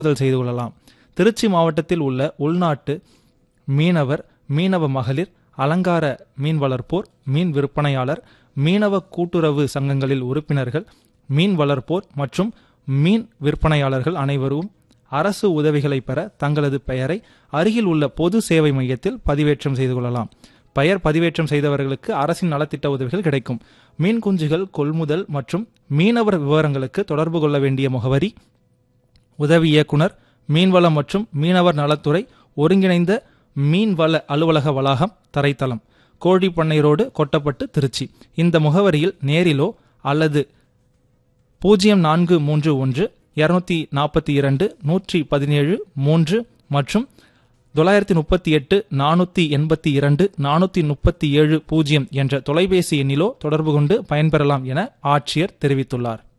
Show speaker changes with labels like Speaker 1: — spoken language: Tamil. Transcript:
Speaker 1: கொள்முதல் செய்து கொள்ளலாம் திருச்சி மாவட்டத்தில் உள்ள உள்நாட்டு மீனவர் மீனவ மகளிர் அலங்கார மீன் வளர்ப்போர் மீன் விற்பனையாளர் மீனவ கூட்டுறவு சங்கங்களில் உறுப்பினர்கள் மீன் வளர்ப்போர் மற்றும் மீன் விற்பனையாளர்கள் அனைவரும் அரசு உதவிகளை பெற தங்களது பெயரை அருகில் உள்ள பொது சேவை மையத்தில் பதிவேற்றம் செய்து கொள்ளலாம் பெயர் பதிவேற்றம் செய்தவர்களுக்கு அரசின் நலத்திட்ட உதவிகள் கிடைக்கும் மீன் குஞ்சுகள் கொள்முதல் மற்றும் மீனவர் விவரங்களுக்கு தொடர்பு கொள்ள வேண்டிய முகவரி உதவி இயக்குனர் மீன்வளம் மற்றும் மீனவர் நலத்துறை ஒருங்கிணைந்த மீன்வள அலுவலக வளாகம் தரைத்தளம் கோழிப்பண்ணை ரோடு கொட்டப்பட்டு திருச்சி இந்த முகவரியில் நேரிலோ அல்லது பூஜ்ஜியம் நான்கு மூன்று ஒன்று இருநூத்தி நாற்பத்தி இரண்டு நூற்றி பதினேழு மூன்று மற்றும் தொள்ளாயிரத்தி முப்பத்தி எட்டு நானூற்றி எண்பத்தி இரண்டு நானூற்றி முப்பத்தி ஏழு பூஜ்ஜியம் என்ற தொலைபேசி எண்ணிலோ தொடர்பு கொண்டு பயன்பெறலாம் என ஆட்சியர் தெரிவித்துள்ளார்